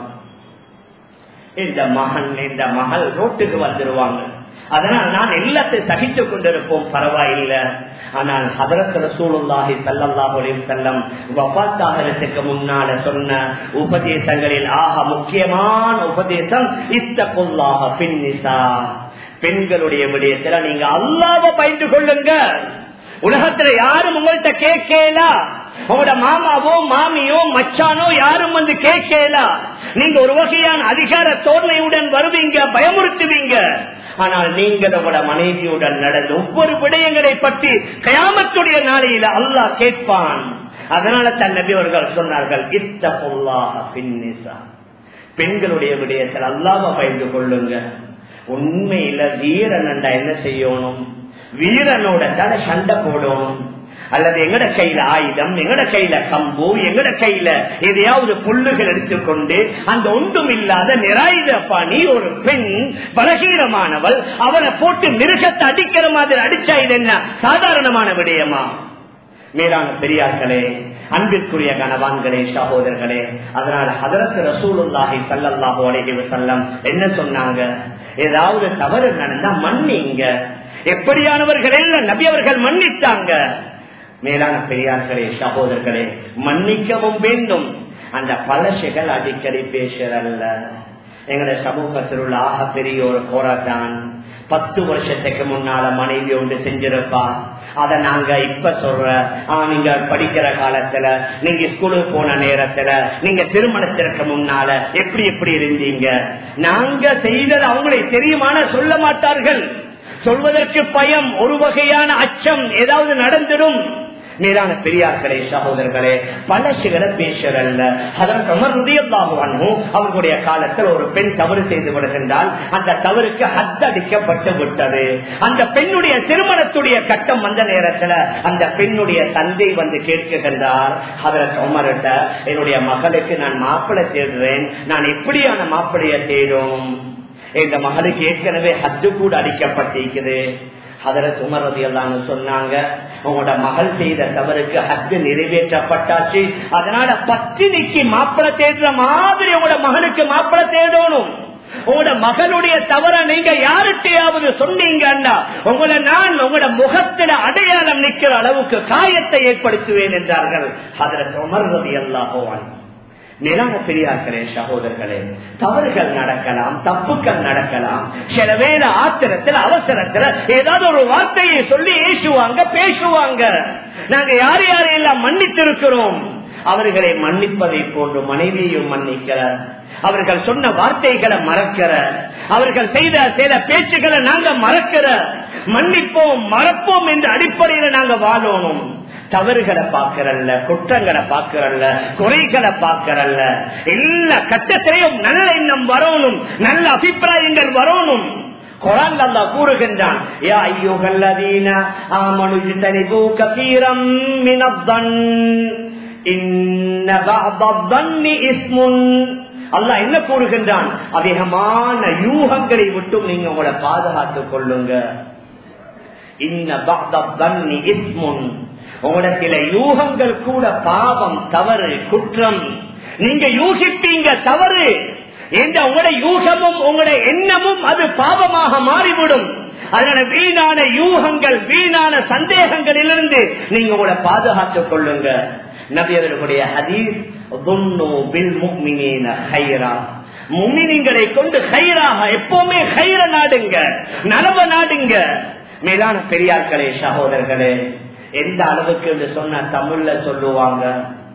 இந்த மகன் இந்த மகள் ரோட்டுக்கு வந்துருவாங்க அதனால் நான் எல்லாத்தையும் சகித்துக் கொண்டிருப்போம் பரவாயில்லை ஆனால் ஹதரத் ரசூலுல்லாஹி ஸல்லல்லாஹு அலைஹி வஸல்லம் வஃபாத்தாகிறதுக்கு முன்னால சொன்ன உபதேசங்களில் ஆக முக்கியமான உபதேசம் இத்தகுல்லாஹ பின்னிசா பெண்களுடைய விடயத்துல நீங்க அல்லாவ பயந்து கொள்ளுங்க உலகத்துல யாரும் உங்கள்கிட்ட கேட்கலா உங்களோட மாமாவோ மாமியோ மச்சானோ யாரும் வந்து கேட்கலா நீங்க ஒரு வகையான அதிகார தோர்மையுடன் வருவீங்க பயமுறுத்துவீங்க ஆனால் நீங்கள் உங்களோட மனைவியுடன் நடந்த ஒவ்வொரு விடயங்களை பற்றி கயாமத்துடைய நாளையில அல்லாஹ் கேட்பான் அதனால தன் நபி அவர்கள் சொன்னார்கள் இத்த பொல்லாக பின்னிசா பெண்களுடைய விடயத்தில் அல்லாம பயந்து கொள்ளுங்க உண்மையில வீரன் என்ன செய்யணும் வீரனோட தலை சண்டை போடணும் அல்லது எங்கட கையில ஆயுதம் எங்கட கையில கம்பு எங்கட கையில எதையாவது புல்லுகள் எடுத்துக்கொண்டு அந்த ஒன்றும் இல்லாத நிராயுதப்பா நீ ஒரு பெண் பலகீனமானவள் அவனை போட்டு மிருகத்தை அடிக்கிற மாதிரி அடிச்சா இது என்ன சாதாரணமான விடயமா மேலான பெரியார்களே அன்பிற்குரிய கணவான்களே சகோதரர்களே அதனால ஹதரத் ரசூலுல்லாஹி சல்லல்லாஹு அலைஹி வஸல்லம் என்ன சொன்னாங்க ஏதாவது தவறு நடந்தா மன்னிங்க எப்படியானவர்கள் எல்லாம் நபி அவர்கள் மன்னித்தாங்க மேலான பெரியார்களே சகோதரர்களே மன்னிக்கவும் வேண்டும் அந்த பழசுகள் அடிக்கடி பேசுறல்ல எங்கட சமூகத்தில் உள்ள ஆக பெரிய ஒரு போராட்டம் பத்து வருஷத்துக்கு முன்னால மனைவி ஒன்று செஞ்சிருப்பா அத நாங்க இப்ப சொல்ற நீங்க படிக்கிற காலத்துல நீங்க ஸ்கூலுக்கு போன நேரத்துல நீங்க திருமணத்திற்கு முன்னால எப்படி எப்படி இருந்தீங்க நாங்க செய்தது அவங்களை தெரியுமான சொல்ல மாட்டார்கள் சொல்வதற்கு பயம் ஒரு வகையான அச்சம் ஏதாவது நடந்துடும் மேலான பெரியார்களே சகோதரர்களே பல சிகர பேசுறல்ல அதற்கு அமர்ந்தியதாகவும் அவர்களுடைய காலத்தில் ஒரு பெண் தவறு செய்து விடுகின்றால் அந்த தவறுக்கு ஹத்தடிக்கப்பட்டு விட்டது அந்த பெண்ணுடைய திருமணத்துடைய கட்டம் வந்த நேரத்துல அந்த பெண்ணுடைய தந்தை வந்து கேட்கின்றார் அதற்கு உமர்கிட்ட என்னுடைய மகளுக்கு நான் மாப்பிள்ளை தேடுறேன் நான் எப்படியான மாப்பிள்ளைய தேடும் இந்த மகளுக்கு ஏற்கனவே ஹத்து கூட அடிக்கப்பட்டிருக்குது அதர சுமரதி எல்லாம் சொன்னாங்க உங்களோட மகள் செய்த தவறுக்கு ஹத்து நிறைவேற்றப்பட்டாச்சு அதனால பத்தினிக்கு மாப்பிள தேடுற மாதிரி உங்களோட மகனுக்கு மாப்பிள தேடணும் உங்களோட மகனுடைய தவற நீங்க யாருக்கையாவது சொன்னீங்கன்னா உங்களை நான் உங்களோட முகத்தில அடையாளம் நிற்கிற அளவுக்கு காயத்தை ஏற்படுத்துவேன் என்றார்கள் அதில் சுமர்வதி எல்லாம் மேலான பெரியார்களே சகோதரர்களே தவறுகள் நடக்கலாம் தப்புக்கள் நடக்கலாம் சில வேலை ஆத்திரத்தில் அவசரத்துல ஏதாவது ஒரு வார்த்தையை சொல்லி ஏசுவாங்க பேசுவாங்க நாங்க யார் யாரையெல்லாம் மன்னித்திருக்கிறோம் அவர்களை மன்னிப்பதை போன்று மனைவியையும் மன்னிக்கிறார் அவர்கள் சொன்ன வார்த்தைகளை மறக்கிற அவர்கள் செய்த சில பேச்சுகளை நாங்க மறக்கிற மன்னிப்போம் மறப்போம் என்ற அடிப்படையில நாங்க வாழணும் தவறுகளை பார்க்கறல்ல குற்றங்களை பார்க்கறல்ல குறைகளை பார்க்கறல்ல எல்லா கட்டத்திலையும் நல்ல எண்ணம் வரணும் நல்ல அபிப்பிராயங்கள் வரணும் குரான் அல்லா கூறுகின்றான் யா ஐயோகல்லதீன ஆமனு ஜிதனிபு கபீரம் மினத்தன் இன்ன பஅதன்னி இஸ்முன் அல்லாஹ் என்ன கூறுகின்றான் அதிகமான யூகங்களை விட்டும் நீங்க உங்களை பாதுகாத்துக் கொள்ளுங்க இன்ன பஅதன்னி இஸ்முன் உங்களோட சில யூகங்கள் கூட பாவம் தவறு குற்றம் நீங்க யூகிப்பீங்க தவறு என்ற உங்களோட யூகமும் உங்களோட எண்ணமும் அது பாவமாக மாறிவிடும் அதனால வீணான யூகங்கள் வீணான சந்தேகங்களிலிருந்து நீங்க உங்களை பாதுகாத்துக் கொள்ளுங்க நபியவர்களுடைய ஹதீஸ் முமினிங்களை கொண்டு ஹைராக எப்பவுமே ஹைர நாடுங்க நலவ நாடுங்க மேலான பெரியார்களே சகோதரர்களே எந்த அளவுக்கு என்று சொன்ன தமிழ்ல சொல்லுவாங்க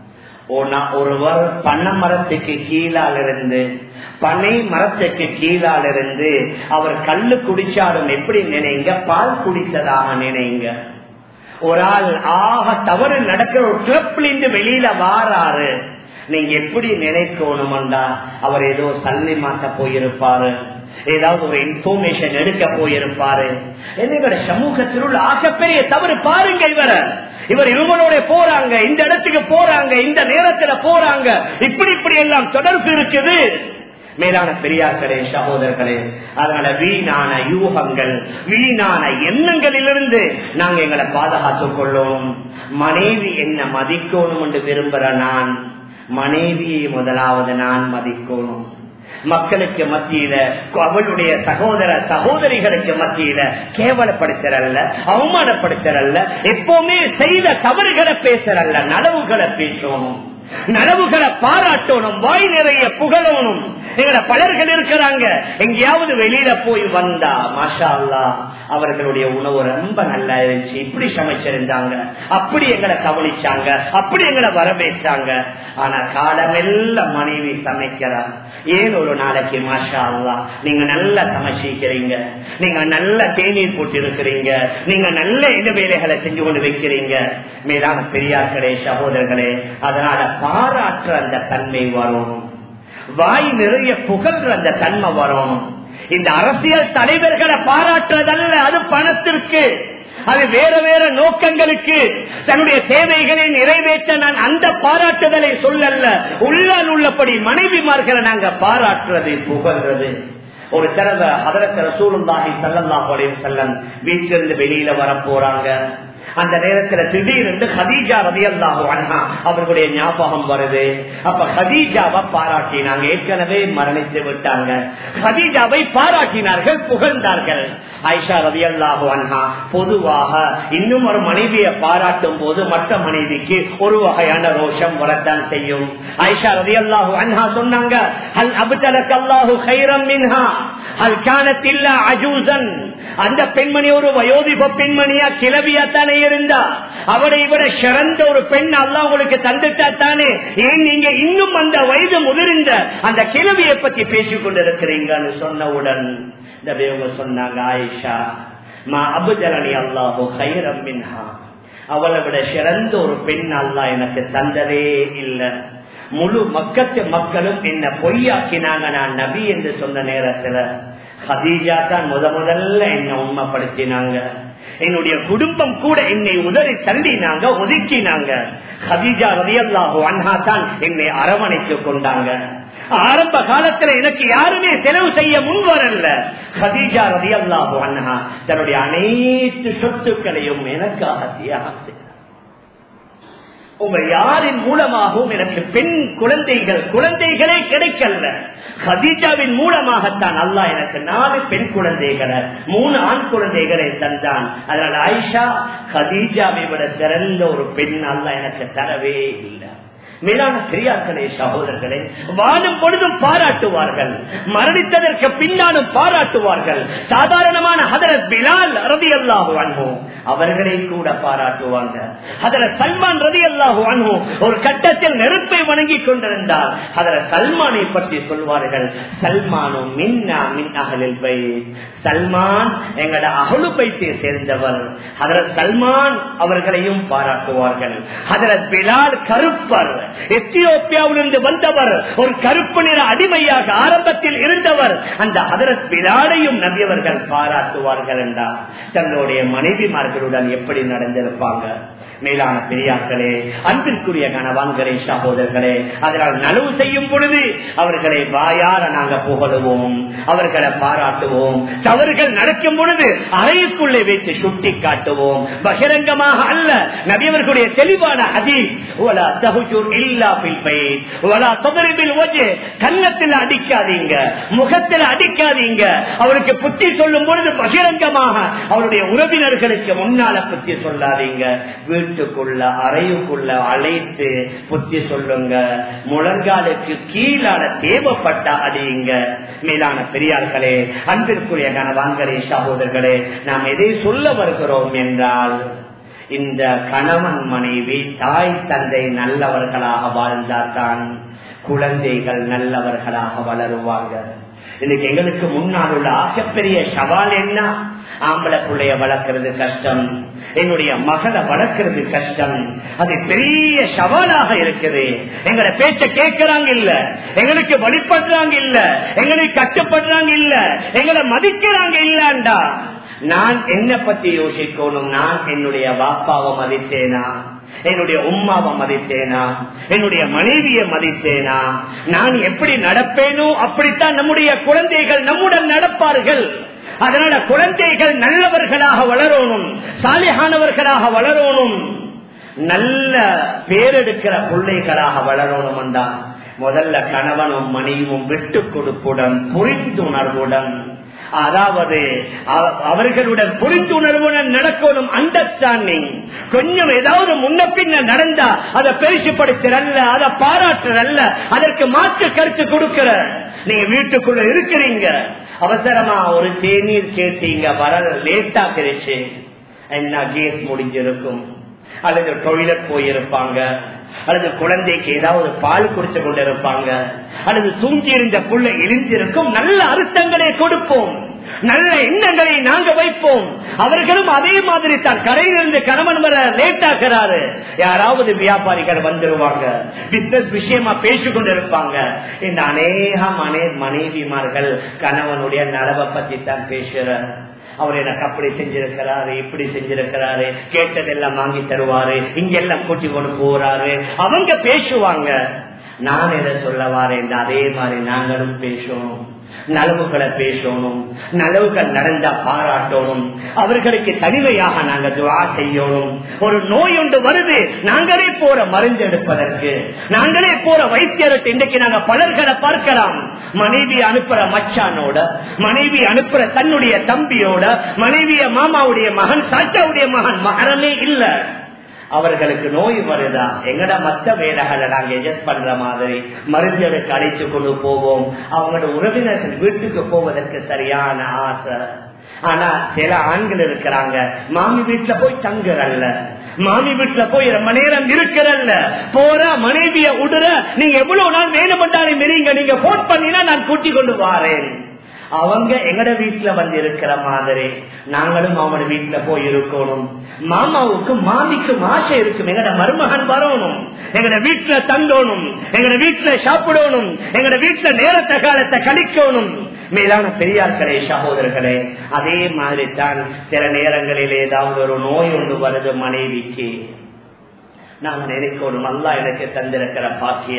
ஒருவர் பனை மரத்துக்கு கீழால் இருந்து பனை மரத்துக்கு கீழால் இருந்து அவர் கல்லு குடிச்சாலும் எப்படி நினைங்க பால் குடித்ததாக நினைங்க ஒரு ஆள் ஆக தவறு நடக்கிற ஒரு கிளப்லிருந்து வெளியில வாராரு நீங்க எப்படி நினைக்கணும்டா அவர் ஏதோ சல்லி மாத்த போயிருப்பாரு ஏதாவது ஒரு இன்ஃபர்மேஷன் எடுக்க போயிருப்பாரு என்னோட சமூகத்தில் உள்ள ஆகப்பெரிய தவறு பாருங்க இவர இவர் இவங்களோட போறாங்க இந்த இடத்துக்கு போறாங்க இந்த நேரத்துல போறாங்க இப்படி இப்படி எல்லாம் தொடர்பு இருக்குது மேலான பெரியார்களே சகோதரர்களே அதனால வீணான யூகங்கள் வீணான எண்ணங்களிலிருந்து நாங்க எங்களை பாதுகாத்துக் கொள்ளணும் மனைவி என்ன மதிக்கணும் என்று விரும்புற நான் மனைவியை முதலாவது நான் மதிக்கணும் மக்களுக்கு மத்தியில அவளுடைய சகோதர சகோதரிகளுக்கு மத்தியில கேவலப்படுத்துறல்ல அவமானப்படுத்துறல்ல எப்பவுமே செய்த தவறுகளை பேசுறல்ல நலவுகளை பேசணும் நனவுகளை பாராட்டணும் வாய் நிறைய புகழணும் எங்களை பலர்கள் இருக்கிறாங்க எங்கேயாவது வெளியில போய் வந்தா மாஷா அல்லா அவர்களுடைய உணவு ரொம்ப நல்லா இருந்துச்சு இப்படி சமைச்சிருந்தாங்க அப்படி எங்களை கவனிச்சாங்க அப்படி எங்களை வரவேற்றாங்க ஆனா காலமெல்லாம் மனைவி சமைக்கிறார் ஏன் ஒரு நாளைக்கு மாஷா அல்லா நீங்க நல்லா சமைச்சிக்கிறீங்க நீங்க நல்ல தேநீர் போட்டு இருக்கிறீங்க நீங்க நல்ல இந்த வேலைகளை செஞ்சு கொண்டு வைக்கிறீங்க மேலான பெரியார்களே சகோதரர்களே அதனால பாராற்ற அந்த தன்மை வரணும் வாய் நிறைய புகழ்ற அந்த தன்மை வரணும் இந்த அரசியல் தலைவர்களை பாராட்டுறதல்ல அது பணத்திற்கு அது வேற வேற நோக்கங்களுக்கு தன்னுடைய தேவைகளை நிறைவேற்ற நான் அந்த பாராட்டுதலை சொல்லல்ல உள்ளால் உள்ளபடி மனைவிமார்களை நாங்க பாராட்டுறது புகழ்றது ஒரு தடவை அதற்கு ரசூலுல்லாஹி சல்லல்லாஹு அலைஹி வஸல்லம் வீட்டிலிருந்து வெளியில வர போறாங்க அந்த நேரத்துல திடீரென்று ஹதீஜா ரதியல்லாஹு அன்ஹா அவர்களுடைய ஞாபகம் வருது அப்ப ஹதீஜாவை பாராட்டினாங்க ஏற்கனவே மரணித்து விட்டாங்க ஹதீஜாவை பாராட்டினார்கள் புகழ்ந்தார்கள் ஆயிஷா ரதியல்லாஹு அன்ஹா பொதுவாக இன்னும் ஒரு மனைவியை பாராட்டும் போது மற்ற மனைவிக்கு ஒரு வகையான ரோஷம் வரத்தான் செய்யும் ஆயிஷா ரதியல்லாஹு அன்ஹா சொன்னாங்க ஹல் அபுதலக் அல்லாஹு கைரம் மின்ஹா ஹல் கானத் இல்லா அஜூசன் அந்த பெண்மணி ஒரு வயோதிப பெண்மணியா கிளவியா தானே இருந்தா அவரை விட சிறந்த ஒரு பெண் அல்லா உங்களுக்கு தந்துட்டா தானே ஏன் நீங்க இன்னும் அந்த வயது முதிர்ந்த அந்த கிளவியை பத்தி பேசிக் கொண்டிருக்கிறீங்கன்னு சொன்னவுடன் இந்த சொன்னாங்க ஆயிஷா மா அபுஜலனி அல்லாஹோ கைரம் மின்ஹா அவளை விட சிறந்த ஒரு பெண் அல்லா எனக்கு தந்ததே இல்லை முழு மக்கத்து மக்களும் என்ன பொய்யாக்கினாங்க நான் நபி என்று சொன்ன நேரத்துல ஹதீஜா தான் முத முதல்ல என்ன உண்மைப்படுத்தினாங்க என்னுடைய குடும்பம் கூட என்னை உதறி தள்ளினாங்க ஒதுக்கினாங்க ஹதீஜா ரதியல்லாஹு அன்ஹா தான் என்னை அரவணைத்து கொண்டாங்க ஆரம்ப காலத்துல எனக்கு யாருமே செலவு செய்ய முன் வரல ஹதீஜா ரதியல்லாஹு அன்ஹா தன்னுடைய அனைத்து சொத்துக்களையும் எனக்காக தியாகம் செய்தார் உங்க யாரின் மூலமாகவும் எனக்கு பெண் குழந்தைகள் குழந்தைகளே கிடைக்கல ஹதீஜாவின் மூலமாகத்தான் அல்லா எனக்கு நாலு பெண் குழந்தைகளை மூணு ஆண் குழந்தைகளை தந்தான் அதனால ஆயிஷா ஹதீஜாவை விட சிறந்த ஒரு பெண் அல்லா எனக்கு தரவே இல்லை மேலான பெரியார்களே சகோதரர்களே வாழும் பொழுதும் பாராட்டுவார்கள் மரணித்ததற்கு பின்னாலும் பாராட்டுவார்கள் சாதாரணமான ஹதரத் பிலால் ரதி அல்லாஹு அன்போம் அவர்களை கூட பாராட்டுவாங்க ஹதரத் சல்மான் ரதி அல்லாஹு அன்போம் ஒரு கட்டத்தில் நெருப்பை வணங்கி கொண்டிருந்தார் ஹதரத் சல்மானை பற்றி சொல்வார்கள் சல்மானும் மின்னா மின் அகலில் பை சல்மான் எங்கட அகலு பைத்தை சேர்ந்தவர் ஹதரத் சல்மான் அவர்களையும் பாராட்டுவார்கள் ஹதரத் பிலால் கருப்பர் எத்தியோப்பியாவிலிருந்து வந்தவர் ஒரு கருப்பு நிற அடிமையாக ஆரம்பத்தில் இருந்தவர் அந்த ஹதரத் பிலாலையும் நபியவர்கள் பாராட்டுவார்கள் என்றார் தங்களுடைய மனைவிமார்களுடன் எப்படி நடந்திருப்பாங்க மேலான பெரியார்களே அன்பிற்குரிய கணவான்களே சகோதரர்களே அதனால் நனவு செய்யும் பொழுது அவர்களை வாயார நாங்க புகழுவோம் அவர்களை பாராட்டுவோம் தவறுகள் நடக்கும் பொழுது அறைக்குள்ளே வைத்து சுட்டி காட்டுவோம் பகிரங்கமாக அல்ல நபியவர்களுடைய தெளிவான அதி கன்னத்தில் அடிக்காதீங்க முகத்தில் அடிக்காதீங்க அவருக்கு புத்தி சொல்லும் பொழுது பகிரங்கமாக அவருடைய உறவினர்களுக்கு முன்னால புத்தி சொல்லாதீங்க வீட்டுக்குள்ள அறையுக்குள்ள அழைத்து புத்தி சொல்லுங்க முழங்காலுக்கு கீழான தேவைப்பட்ட அடியுங்க மேலான பெரியார்களே அன்பிற்குரிய கணவான்களே சகோதரர்களே நாம் எதை சொல்ல வருகிறோம் என்றால் இந்த கணவன் மனைவி தாய் தந்தை நல்லவர்களாக வாழ்ந்தால்தான் குழந்தைகள் நல்லவர்களாக வளருவாங்க இன்னைக்கு எங்களுக்கு முன்னால் உள்ள ஆகப்பெரிய சவால் என்ன ஆம்பளை பிள்ளைய வளர்க்கறது கஷ்டம் என்னுடைய மகளை வளர்க்கறது கஷ்டம் அது பெரிய சவாலாக இருக்குது எங்களை பேச்ச கேட்கறாங்க இல்ல எங்களுக்கு வழிபடுறாங்க இல்ல எங்களுக்கு கட்டுப்படுறாங்க இல்ல எங்களை மதிக்கிறாங்க இல்லண்டா நான் என்ன பத்தி யோசிக்கணும் நான் என்னுடைய பாப்பாவை மதித்தேனா என்னுடைய உம்மாவை மதித்தேனா என்னுடைய மனைவியை மதித்தேனா நான் எப்படி நடப்பேனோ அப்படித்தான் நம்முடைய குழந்தைகள் நம்முடன் நடப்பார்கள் அதனால குழந்தைகள் நல்லவர்களாக வளரணும் சாலிகானவர்களாக வளரணும் நல்ல பேரெடுக்கிற பிள்ளைகளாக வளரணும் தான் முதல்ல கணவனும் மனைவியும் விட்டு கொடுப்புடன் புரிந்துணர்வுடன் அதாவது அவர்களுடன் புரிந்துணர்வுடன் நடக்கணும் அண்டர்ஸ்டாண்டிங் கொஞ்சம் ஏதாவது முன்ன பின்ன நடந்தா அதை பெருசுப்படுத்துறல்ல அதை பாராட்டுறல்ல அதற்கு மாற்று கருத்து கொடுக்கிற நீங்க வீட்டுக்குள்ள இருக்கிறீங்க அவசரமா ஒரு தேநீர் கேட்டீங்க வர லேட்டா கிடைச்சு என்ன கேஸ் முடிஞ்சிருக்கும் அல்லது டொய்லெட் போயிருப்பாங்க அல்லது குழந்தைக்கு ஏதாவது பால் குடிச்சு கொண்டிருப்பாங்க அல்லது தூங்கி இருந்த புள்ள எழுந்திருக்கும் நல்ல அர்த்தங்களை கொடுப்போம் நல்ல எண்ணங்களை நாங்க வைப்போம் அவர்களும் அதே மாதிரி தான் கரையிலிருந்து கணவன் வர லேட் ஆகிறாரு யாராவது வியாபாரிகள் வந்துருவாங்க பிசினஸ் விஷயமா பேசிக் கொண்டிருப்பாங்க இந்த அநேகம் அநே மனைவிமார்கள் கணவனுடைய நலவை பத்தி தான் பேசுற அவர் எனக்கு அப்படி செஞ்சிருக்கிறாரு இப்படி செஞ்சிருக்கிறாரு கேட்டதெல்லாம் வாங்கி தருவாரு இங்கெல்லாம் கூட்டி கொண்டு போறாரு அவங்க பேசுவாங்க நான் எதை சொல்ல வாரேன் அதே மாதிரி நாங்களும் பேசணும் நலவுகளை பேசணும் நலவுகள் நடந்தா பாராட்டணும் அவர்களுக்கு தனிமையாக நாங்க துவா செய்யணும் ஒரு நோய் ஒன்று வருது நாங்களே போற மருந்து எடுப்பதற்கு நாங்களே போற வைத்தியருக்கு இன்றைக்கு நாங்க பலர்களை பார்க்கலாம் மனைவி அனுப்புற மச்சானோட மனைவி அனுப்புற தன்னுடைய தம்பியோட மனைவிய மாமாவுடைய மகன் சாச்சாவுடைய மகன் மகரமே இல்ல அவர்களுக்கு நோய் வருதா எங்கட மத்த வேலைகளை நாங்க எஜஸ்ட் பண்ற மாதிரி மருந்துகளுக்கு அழைச்சு கொண்டு போவோம் அவங்களோட உறவினர்கள் வீட்டுக்கு போவதற்கு சரியான ஆசை ஆனா சில ஆண்கள் இருக்கிறாங்க மாமி வீட்டுல போய் தங்குறல்ல மாமி வீட்டுல போய் ரொம்ப நேரம் இருக்கிறல்ல போற மனைவிய உடுற நீங்க எவ்வளவு நாள் வேணுமென்றாலும் மெரிங்க நீங்க போன் பண்ணினா நான் கூட்டி கொண்டு வாரேன் அவங்க எங்கட வீட்டுல வந்து இருக்கிற மாதிரி நாங்களும் அவங்களோட வீட்டுல போய் இருக்கணும் மாமாவுக்கும் மாமிக்கும் ஆசை இருக்கும் எங்கட மருமகன் வரணும் எங்கட வீட்டுல தங்கணும் எங்கட வீட்டுல சாப்பிடணும் எங்கட வீட்டுல நேரத்த காலத்தை கழிக்கணும் மேலான பெரியார்களே சகோதரர்களே அதே மாதிரி தான் சில நேரங்களில் ஏதாவது ஒரு நோய் ஒன்று வருது மனைவிக்கு நாங்க நினைக்கணும் அல்லா எனக்கு தந்திருக்கிற பாக்கியம்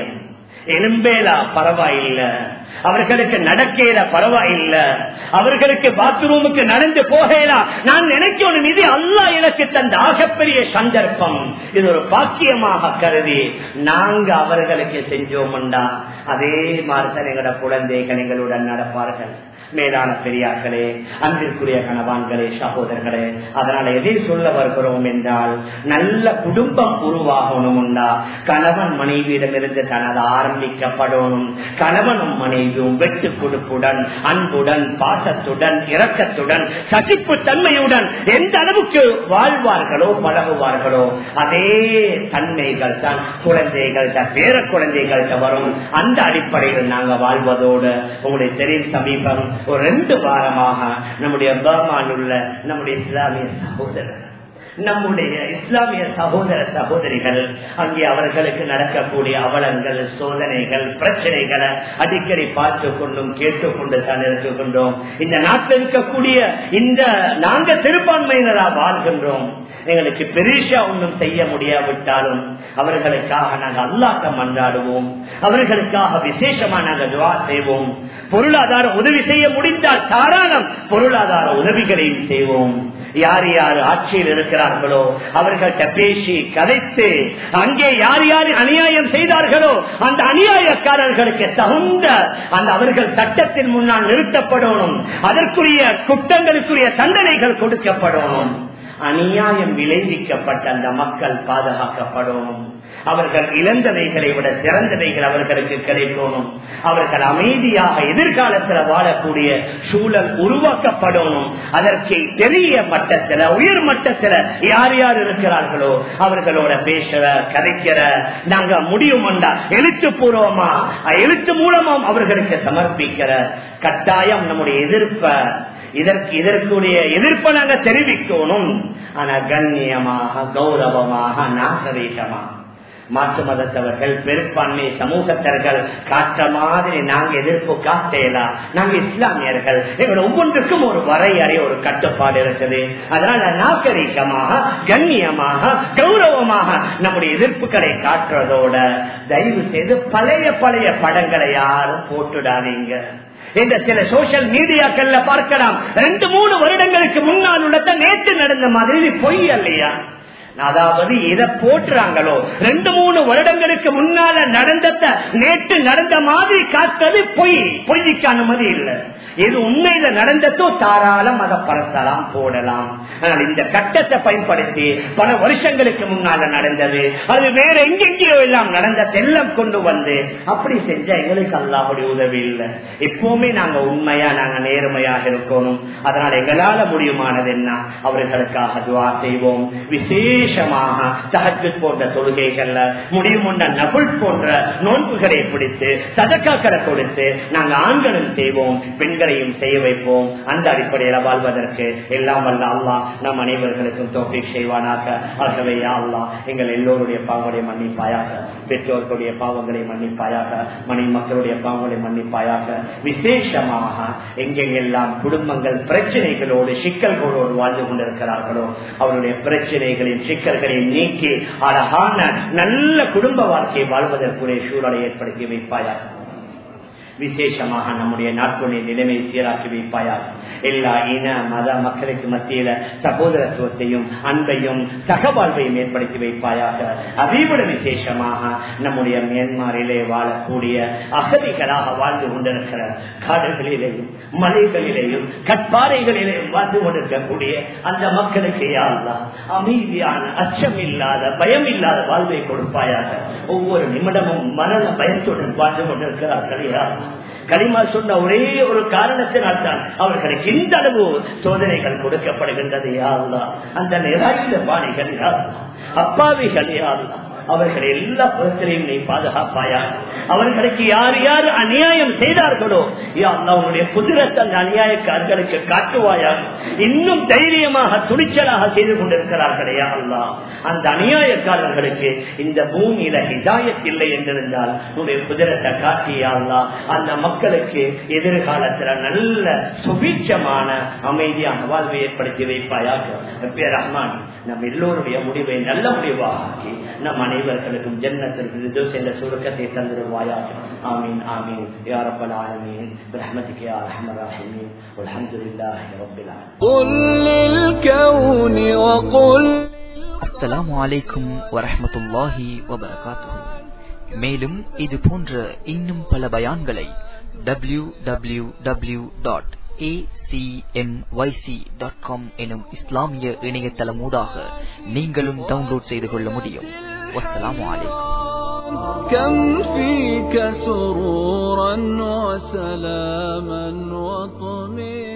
எலும்பேலா பரவாயில்ல அவர்களுக்கு நடக்கல பரவாயில்ல அவர்களுக்கு பாத்ரூமுக்கு நடந்து போகலாம் நான் நினைக்கணும் இது அல்லா எனக்கு தந்த ஆகப்பெரிய சந்தர்ப்பம் இது ஒரு பாக்கியமாக கருதி நாங்க அவர்களுக்கு செஞ்சோம்டா அதே மாதிரிதான் எங்களோட குழந்தைகள் எங்களுடன் நடப்பார்கள் மேலான பெரியார்களே அன்பிற்குரிய கணவான்களே சகோதரர்களே அதனால எதை சொல்ல வருகிறோம் என்றால் நல்ல குடும்பம் உருவாகணும்டா கணவன் மனைவியிடமிருந்து தனது ஆரம்பிக்கப்படணும் கணவனும் மனைவியும் வெட்டு கொடுப்புடன் அன்புடன் பாசத்துடன் இரக்கத்துடன் சசிப்பு தன்மையுடன் எந்த அளவுக்கு வாழ்வார்களோ பழகுவார்களோ அதே தன்மைகள் தான் குழந்தைகள்கிட்ட பேர குழந்தைகள்கிட்ட வரும் அந்த அடிப்படையில் நாங்க வாழ்வதோடு உங்களுக்கு தெரியும் சமீபம் ஒரு ரெண்டு வாரமாக நம்முடைய பர்மான் உள்ள நம்முடைய இஸ்லாமிய சகோதரர் நம்முடைய இஸ்லாமிய சகோதர சகோதரிகள் அங்கே அவர்களுக்கு நடக்கக்கூடிய அவலங்கள் சோதனைகள் பிரச்சனைகளை அடிக்கடி பார்த்து கொண்டும் கேட்டுக்கொண்டு தான் இருக்கின்றோம் இந்த நாட்டில் இருக்கக்கூடிய இந்த நாங்க சிறுபான்மையினரா வாழ்கின்றோம் எங்களுக்கு பெரிசா ஒன்றும் செய்ய முடியாவிட்டாலும் அவர்களுக்காக நாங்கள் அல்லாட்ட மன்றாடுவோம் அவர்களுக்காக விசேஷமா நாங்கள் துவா செய்வோம் பொருளாதார உதவி செய்ய முடிந்தால் தாராளம் பொருளாதார உதவிகளையும் செய்வோம் யார் யார் ஆட்சியில் இருக்கிறார்களோ அவர்கள்ட்ட பேசி கதைத்து அங்கே யார் யார் அநியாயம் செய்தார்களோ அந்த அநியாயக்காரர்களுக்கு தகுந்த அந்த அவர்கள் சட்டத்தின் முன்னால் நிறுத்தப்படணும் அதற்குரிய குற்றங்களுக்குரிய தண்டனைகள் கொடுக்கப்படணும் அநியாயம் விளைவிக்கப்பட்ட அந்த மக்கள் பாதுகாக்கப்படணும் அவர்கள் இழந்தவைகளை விட சிறந்தவைகள் அவர்களுக்கு கிடைக்கணும் அவர்கள் அமைதியாக எதிர்காலத்தில் வாழக்கூடிய சூழல் உருவாக்கப்படணும் அதற்கு பெரிய மட்டத்தில் உயர் மட்டத்தில் யார் யார் இருக்கிறார்களோ அவர்களோட பேசுற கதைக்கிற நாங்க முடியும்டா எழுத்துப்பூர்வமா எழுத்து மூலமும் அவர்களுக்கு சமர்ப்பிக்கிற கட்டாயம் நம்முடைய எதிர்ப்ப இதற்கு இதற்குரிய எதிர்ப்பை நாங்க தெரிவிக்கணும் ஆனா கண்ணியமாக கௌரவமாக நாகரீகமாக மாற்று மதத்தவர்கள் பெரும்பான்மை சமூகத்தர்கள் காட்ட மாதிரி நாங்க எதிர்ப்பு காட்டலாம் நாங்க இஸ்லாமியர்கள் எங்களோட ஒவ்வொன்றுக்கும் ஒரு வரையறை ஒரு கட்டுப்பாடு இருக்குது அதனால நாகரிகமாக கண்ணியமாக கௌரவமாக நம்முடைய எதிர்ப்புகளை காட்டுறதோட தயவு செய்து பழைய பழைய படங்களை யாரும் போட்டுடாதீங்க இந்த சில சோசியல் மீடியாக்கள்ல பார்க்கலாம் ரெண்டு மூணு வருடங்களுக்கு முன்னால் உள்ளத நேற்று நடந்த மாதிரி பொய் இல்லையா அதாவது இதை போட்டுறாங்களோ ரெண்டு மூணு வருடங்களுக்கு முன்னால நடந்தத நேற்று நடந்த மாதிரி காத்தது பொய் பொய்க்கு அனுமதி இல்லை எது உண்மையில நடந்ததோ தாராளம் அதை பரத்தலாம் போடலாம் ஆனால் இந்த கட்டத்தை பயன்படுத்தி பல வருஷங்களுக்கு முன்னால நடந்தது அது வேற எங்கெங்கயோ எல்லாம் நடந்த செல்லம் கொண்டு வந்து அப்படி செஞ்சா எங்களுக்கு அல்லாவுடைய உதவி இல்லை எப்பவுமே நாங்க உண்மையா நாங்க நேர்மையாக இருக்கணும் அதனால எங்களால முடியுமானது என்ன அவர்களுக்காக துவா செய்வோம் விசேஷமாக தகஜு போன்ற தொழுகைகள்ல முடியும் நகுல் போன்ற நோன்புகளை பிடித்து சதக்காக்களை கொடுத்து நாங்க ஆண்களும் செய்வோம் பெண்களையும் செய்ய வைப்போம் அந்த அடிப்படையில் வாழ்வதற்கு எல்லாம் வல்ல அல்லா நம் அனைவர்களுக்கும் தோப்பி செய்வானாக ஆகவே அல்லா எங்கள் எல்லோருடைய பாவங்களை மன்னிப்பாயாக பெற்றோர்களுடைய பாவங்களை மன்னிப்பாயாக மனை மக்களுடைய பாவங்களை மன்னிப்பாயாக விசேஷமாக எங்கெங்கெல்லாம் குடும்பங்கள் பிரச்சனைகளோடு சிக்கல்களோடு வாழ்ந்து கொண்டிருக்கிறார்களோ அவருடைய பிரச்சனைகளின் சிக்கல்களையும் நீக்கி அழகான நல்ல குடும்ப வாழ்க்கையை வாழ்வதற்குரிய சூழலை ஏற்படுத்தி வைப்பாயாக விசேஷமாக நம்முடைய நாட்டுடைய நிலைமை சீராக்கி வைப்பாயாக எல்லா இன மத மக்களுக்கு மத்தியில சகோதரத்துவத்தையும் அன்பையும் சகவாழ்வையும் ஏற்படுத்தி வைப்பாயாக அதைவிட விசேஷமாக நம்முடைய மியான்மரிலே வாழக்கூடிய அகதிகளாக வாழ்ந்து கொண்டிருக்கிற காடுகளிலேயும் மலைகளிலேயும் கட்பாறைகளிலேயும் வாழ்ந்து கொண்டிருக்கக்கூடிய அந்த மக்களுக்கு யாருலாம் அமைதியான அச்சம் இல்லாத பயம் இல்லாத வாழ்வை கொடுப்பாயாக ஒவ்வொரு நிமிடமும் மரண பயத்துடன் வாழ்ந்து கொண்டிருக்கிறார்கள் யாரும் களிமா சொன்ன ஒரே ஒரு காரணத்தினால் தான் அவர்களுக்கு இந்த அளவு சோதனைகள் கொடுக்கப்படுகின்றது யாருலா அந்த நிராயுத பாணிகள் யாருலா அப்பாவிகள் யாருலா அவர்கள் எல்லா புறத்திலையும் நீ பாதுகாப்பாயா அவர்களுக்கு யார் யார் அநியாயம் செய்தார்களோ அவனுடைய குதிரத்தை அந்த அநியாயக்காரர்களுக்கு காட்டுவாயா இன்னும் தைரியமாக துணிச்சலாக செய்து கொண்டிருக்கிறார்களே அல்லா அந்த அநியாயக்காரர்களுக்கு இந்த பூமியில ஹிதாயத் இல்லை என்றிருந்தால் உன்னுடைய குதிரத்தை காட்டியாள்லா அந்த மக்களுக்கு எதிர்காலத்துல நல்ல சுபீட்சமான அமைதியான வாழ்வை ஏற்படுத்தி வைப்பாயாக ரஹ்மான் நம் எல்லோருடைய முடிவை நல்ல முடிவாக நம் அனைவர்களுக்கும் ஜன்னத்தில் விருதோஸ் என்ற சுருக்கத்தை தந்திருவாயாக ஆமீன் ஆமீன் யா ரப்பல் ஆலமீன் برحمتك يا ارحم الراحمين والحمد لله رب العالمين قل للكون وقل அஸ்ஸலாமு அலைக்கும் வரஹ்மத்துல்லாஹி வபரகாத்துஹு மேலும் இது போன்ற இன்னும் பல பயான்களை டபிள்யூ டபிள்யூ டபிள்யூ டாட் எனும் இஸ்லாமிய இணையதளமூடாக நீங்களும் டவுன்லோட் செய்து கொள்ள முடியும் வஸ்ஸலாமு அலைக்கும் كم فيك سرورا وسلاما وطمئنا